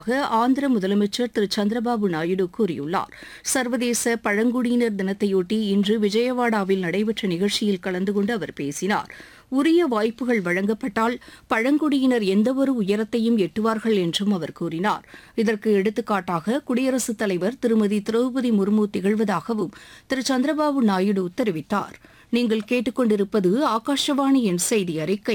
ஆந்திர முதலமைச்சர் திரு சந்திரபாபு நாயுடு கூறியுள்ளார் சர்வதேச பழங்குடியினர் தினத்தையொட்டி இன்று விஜயவாடாவில் நடைபெற்ற நிகழ்ச்சியில் கலந்து கொண்டு அவர் பேசினார் உரிய வாய்ப்புகள் வழங்கப்பட்டால் பழங்குடியினர் எந்தவொரு உயரத்தையும் எட்டுவார்கள் என்றும் அவர் கூறினார் இதற்கு எடுத்துக்காட்டாக குடியரசுத் தலைவர் திருமதி திரௌபதி முர்மு திகழ்வதாகவும் திரு சந்திரபாபு நாயுடு தெரிவித்தார் நீங்கள் கேட்டுக்கொண்டிருப்பது ஆகாஷவாணியின் செய்தி அறிக்கை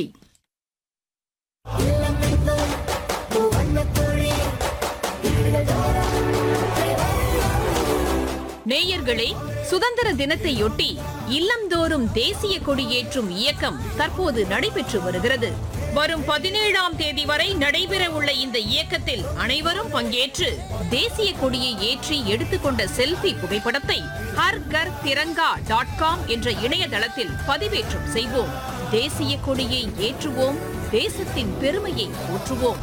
நேயர்களே சுதந்திர தினத்தையொட்டி இல்லந்தோறும் தேசிய கொடியேற்றும் இயக்கம் தற்போது நடைபெற்று வருகிறது வரும் பதினேழாம் தேதி வரை நடைபெற உள்ள இந்த இயக்கத்தில் அனைவரும் பங்கேற்று தேசிய கொடியை ஏற்றி எடுத்துக்கொண்ட செல்ஃபி புகைப்படத்தை ஹர் கர் திரங்கா டாட் காம் என்ற இணையதளத்தில் பதிவேற்றம் செய்வோம் தேசிய கொடியை ஏற்றுவோம் தேசத்தின் பெருமையை போற்றுவோம்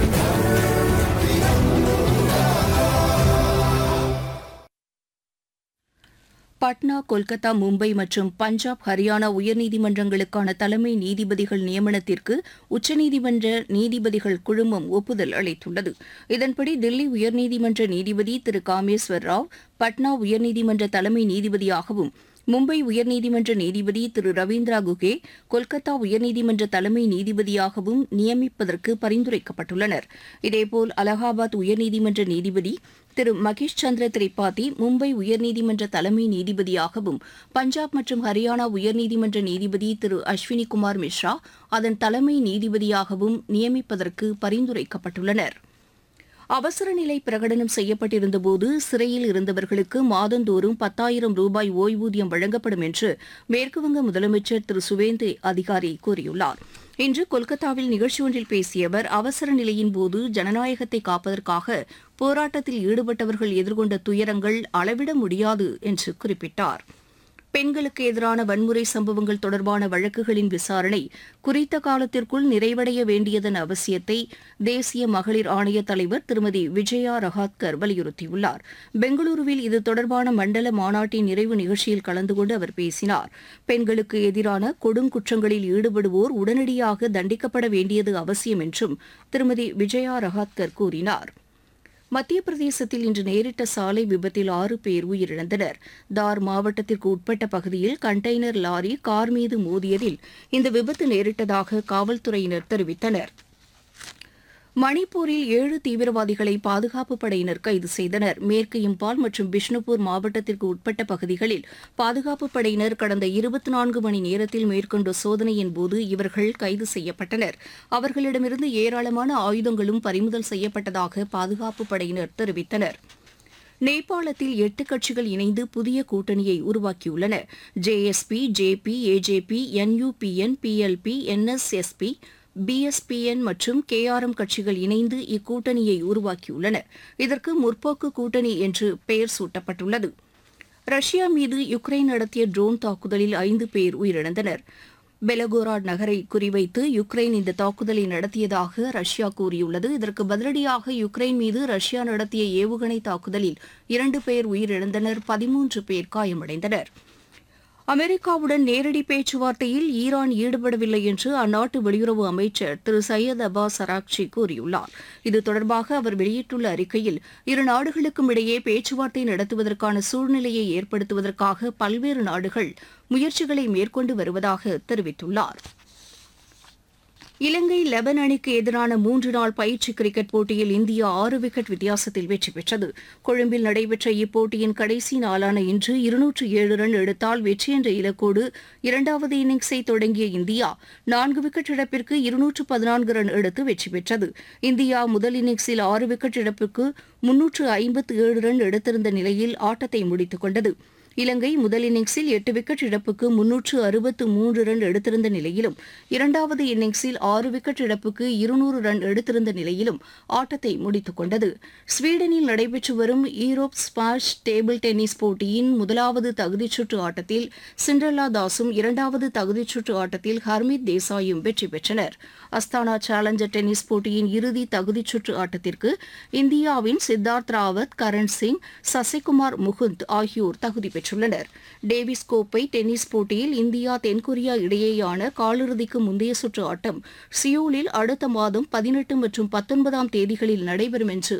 பட்னா கொல்கத்தா மும்பை மற்றும் பஞ்சாப் ஹரியானா உயர்நீதிமன்றங்களுக்கான தலைமை நீதிபதிகள் நியமனத்திற்கு உச்சநீதிமன்ற நீதிபதிகள் குழுமம் ஒப்புதல் அளித்துள்ளது இதன்படி தில்லி உயர்நீதிமன்ற நீதிபதி திரு காமேஸ்வர் ராவ் பட்னா உயர்நீதிமன்ற தலைமை நீதிபதியாகவும் மும்பை உயர்நீதிமன்ற நீதிபதி திரு ரவீந்திரா குகே கொல்கத்தா உயர்நீதிமன்ற தலைமை நீதிபதியாகவும் நியமிப்பதற்கு பரிந்துரைக்கப்பட்டுள்ளனர் இதேபோல் அலகாபாத் உயர்நீதிமன்ற நீதிபதி திரு மகேஷ் சந்திர திரிபாதி மும்பை உயர்நீதிமன்ற தலைமை நீதிபதியாகவும் பஞ்சாப் மற்றும் ஹரியானா உயர்நீதிமன்ற நீதிபதி திரு அஸ்வினி குமார் மிஸ்ரா அதன் தலைமை நீதிபதியாகவும் நியமிப்பதற்கு பரிந்துரைக்கப்பட்டுள்ளனா் அவசர நிலை பிரகடனம் செய்யப்பட்டிருந்தபோது சிறையில் இருந்தவர்களுக்கு மாதந்தோறும் பத்தாயிரம் ரூபாய் ஓய்வூதியம் வழங்கப்படும் என்று மேற்குவங்க முதலமைச்சர் திரு சுவேந்து அதிகாரி கூறியுள்ளார் இன்று கொல்கத்தாவில் நிகழ்ச்சி ஒன்றில் பேசிய அவர் அவசர நிலையின் போது ஜனநாயகத்தை காப்பதற்காக போராட்டத்தில் ஈடுபட்டவர்கள் எதிர்கொண்ட துயரங்கள் அளவிட முடியாது என்று குறிப்பிட்டார் பெண்களுக்கு எதிரான வன்முறை சம்பவங்கள் தொடர்பான வழக்குகளின் விசாரணை குறித்த காலத்திற்குள் நிறைவடைய வேண்டியதன் அவசியத்தை தேசிய மகளிர் ஆணைய தலைவர் திருமதி விஜயா ரஹாத்கர் வலியுறுத்தியுள்ளார் பெங்களூருவில் இது தொடர்பான மண்டல மாநாட்டின் நிறைவு நிகழ்ச்சியில் கலந்து கொண்டு அவர் பேசினார் பெண்களுக்கு எதிரான கொடுங்குற்றங்களில் ஈடுபடுவோர் உடனடியாக தண்டிக்கப்பட வேண்டியது அவசியம் என்றும் திருமதி விஜயா ரஹாத்கர் கூறினார் மத்திய பிரதேசத்தில் இன்று நேரிட்ட சாலை விபத்தில் ஆறு பேர் உயிரிழந்தனர் தார் மாவட்டத்திற்கு உட்பட்ட பகுதியில் கண்டெய்னர் லாரி கார் மீது மோதியதில் இந்த விபத்து நேரிட்டதாக காவல்துறையினர் தெரிவித்தனர் மணிப்பூரில் ஏழு தீவிரவாதிகளை பாதுகாப்பு படையினர் கைது செய்தனர் மேற்கு இம்பால் மற்றும் பிஷ்ணுபூர் மாவட்டத்திற்கு உட்பட்ட பகுதிகளில் பாதுகாப்பு படையினர் கடந்த இருபத்தி நான்கு மணி நேரத்தில் மேற்கொண்ட சோதனையின் போது இவர்கள் கைது செய்யப்பட்டனர் அவர்களிடமிருந்து ஏராளமான ஆயுதங்களும் பறிமுதல் செய்யப்பட்டதாக பாதுகாப்பு படையினர் தெரிவித்தனர் நேபாளத்தில் எட்டு கட்சிகள் இணைந்து புதிய கூட்டணியை உருவாக்கியுள்ளன JSP JP AJP NUPN PLP NSSP PSPN மற்றும் கேஆர்எம் கட்சிகள் இணைந்து இக்கூட்டணியை உருவாக்கியுள்ளன இதற்கு முற்போக்கு கூட்டணி என்று பெயர் சூட்டப்பட்டுள்ளது ரஷ்யா மீது யுக்ரைன் நடத்திய ட்ரோன் தாக்குதலில் ஐந்து பேர் உயிரிழந்தனர் பெலகோராட் நகரை குறிவைத்து யுக்ரைன் இந்த தாக்குதலை நடத்தியதாக ரஷ்யா கூறியுள்ளது இதற்கு பதிலடியாக யுக்ரைன் மீது ரஷ்யா நடத்திய ஏவுகணை தாக்குதலில் இரண்டு பேர் உயிரிழந்தனர் பதிமூன்று பேர் காயமடைந்தனர் அமெரிக்காவுடன் நேரடி பேச்சுவார்த்தையில் ஈரான் ஈடுபடவில்லை என்று அந்நாட்டு வெளியுறவு அமைச்சர் திரு சையத் அப்பாஸ் அராக்சி கூறியுள்ளார் இது தொடர்பாக அவர் வெளியிட்டுள்ள அறிக்கையில் இரு நாடுகளுக்கும் இடையே பேச்சுவார்த்தை நடத்துவதற்கான சூழ்நிலையை ஏற்படுத்துவதற்காக பல்வேறு நாடுகள் முயற்சிகளை மேற்கொண்டு வருவதாக தெரிவித்துள்ளார் இலங்கை லெபன் அணிக்கு எதிரான மூன்று நாள் பயிற்சி கிரிக்கெட் போட்டியில் இந்தியா ஆறு விக்கெட் வித்தியாசத்தில் வெற்றி பெற்றது கொழும்பில் நடைபெற்ற இப்போட்டியின் கடைசி நாளான இன்று இருநூற்று ஏழு ரன் எடுத்தால் வெற்றி என்ற இலக்கோடு இரண்டாவது இன்னிங்ஸை தொடங்கிய இந்தியா நான்கு விக்கெட் இழப்பிற்கு இருநூற்று பதினான்கு ரன் எடுத்து வெற்றி பெற்றது இந்தியா முதல் இன்னிங்ஸில் ஆறு விக்கெட் இழப்பிற்கு முன்னூற்று ஐம்பத்து ஏழு ரன் எடுத்திருந்த நிலையில் ஆட்டத்தை முடித்துக் கொண்டது இலங்கை முதல் இன்னிங்ஸில் எட்டு விக்கெட் இழப்புக்கு முன்னூற்று அறுபத்து மூன்று ரன் எடுத்திருந்த நிலையிலும் இரண்டாவது இன்னிங்ஸில் ஆறு விக்கெட் இழப்புக்கு இருநூறு ரன் எடுத்திருந்த நிலையிலும் ஆட்டத்தை முடித்துக் கொண்டது ஸ்வீடனில் நடைபெற்று வரும் ஈரோப் ஸ்பாஷ் டேபிள் டென்னிஸ் போட்டியின் முதலாவது தகுதிச் சுற்று ஆட்டத்தில் சிண்ட்ரல்லா தாஸும் இரண்டாவது தகுதிச் சுற்று ஆட்டத்தில் ஹர்மித் தேசாயும் வெற்றி பெற்றனர் அஸ்தானா சேலஞ்சர் டென்னிஸ் போட்டியின் இறுதி தகுதிச் சுற்று ஆட்டத்திற்கு இந்தியாவின் சித்தார்த் ராவத் கரண் சிங் சசிகுமார் முகுந்த் ஆகியோர் தகுதி பெற்றனர் பெற்றுள்ளனர் டேவிஸ் கோப்பை டென்னிஸ் போட்டியில் இந்தியா தென்கொரியா இடையேயான காலிறுதிக்கு முந்தைய சுற்று ஆட்டம் சியோலில் அடுத்த மாதம் பதினெட்டு மற்றும் பத்தொன்பதாம் தேதிகளில் நடைபெறும் என்று